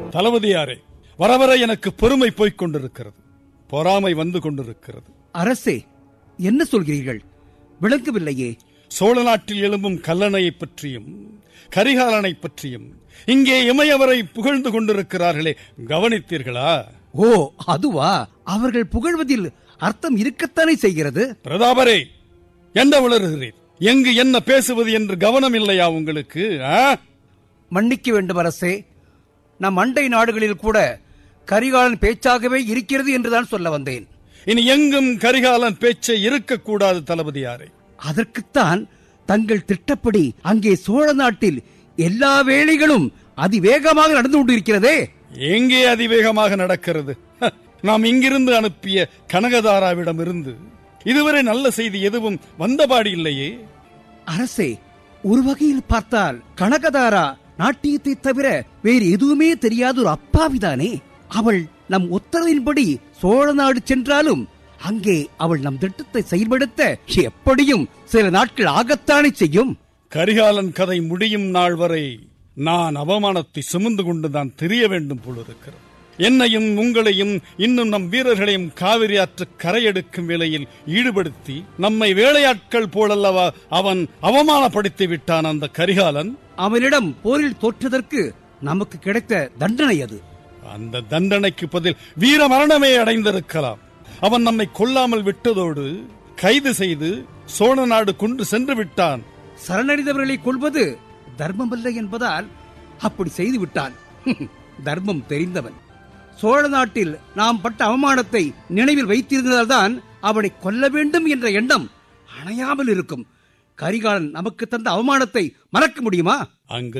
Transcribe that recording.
தளபதியாரே வர வர எனக்கு பெருமை போய்க் கொண்டிருக்கிறது பொறாமை வந்து கொண்டிருக்கிறது அரசே என்ன சொல்கிறீர்கள் விளங்கவில்லையே சோழ நாட்டில் எழும்பும் கல்லணையை பற்றியும் கரிகாலனை பற்றியும் இங்கே இமயவரை புகழ்ந்து கொண்டிருக்கிறார்களே கவனித்தீர்களா ஓ அதுவா அவர்கள் புகழ்வதில் அர்த்தம் இருக்கத்தானே செய்கிறது பிரதாபரே என்ன வளருகிறீர் எங்கு என்ன பேசுவது என்று கவனம் இல்லையா உங்களுக்கு ஆ? மன்னிக்க வேண்டும் அரசே நம் அண்டை நாடுகளில் கூட கரிகாலன் பேச்சாகவே இருக்கிறது என்றுதான் சொல்ல வந்தேன் இனி எங்கும் கரிகாலன் பேச்சை இருக்கக்கூடாது தளபதியாரே அதற்குத்தான் தங்கள் திட்டப்படி அங்கே சோழ நாட்டில் எல்லா வேலைகளும் அதிவேகமாக நடந்து கொண்டிருக்கிறதே எங்கே அதிவேகமாக நடக்கிறது ஹ, நாம் இங்கிருந்து அனுப்பிய கனகதாராவிடம் இருந்து இதுவரை நல்ல செய்தி எதுவும் வந்தபாடி இல்லையே அரசே ஒரு வகையில் பார்த்தால் கனகதாரா நாட்டியத்தை தவிர வேறு எதுவுமே தெரியாத ஒரு அப்பாவிதானே அவள் நம் உத்தரவின்படி சோழ நாடு சென்றாலும் அங்கே அவள் நம் திட்டத்தை செயல்படுத்த எப்படியும் சில நாட்கள் ஆகத்தானே செய்யும் கரிகாலன் கதை முடியும் நாள் வரை நான் அவமானத்தை சுமந்து கொண்டுதான் தெரிய வேண்டும் போலிருக்கிறது என்னையும் உங்களையும் இன்னும் நம் வீரர்களையும் காவிரி ஆற்று கரையெடுக்கும் வேலையில் ஈடுபடுத்தி நம்மை வேலையாட்கள் போலல்லவா அவன் அவமானப்படுத்தி விட்டான் அந்த கரிகாலன் அவனிடம் போரில் தோற்றதற்கு நமக்கு கிடைத்த தண்டனை அது அந்த தண்டனைக்கு பதில் வீர மரணமே அடைந்திருக்கலாம் அவன் நம்மை கொல்லாமல் விட்டதோடு கைது செய்து சோழ நாடு கொண்டு சென்று விட்டான் சரணடைந்தவர்களை கொள்வது தர்மமல்ல என்பதால் அப்படி செய்து விட்டான் தர்மம் தெரிந்தவன் சோழ நாட்டில் நாம் பட்ட அவமானத்தை நினைவில் வைத்திருந்ததால்தான் அவனை கொல்ல வேண்டும் என்ற எண்ணம் அணையாமல் இருக்கும் கரிகாலன் நமக்கு தந்த அவமானத்தை மறக்க முடியுமா அங்கு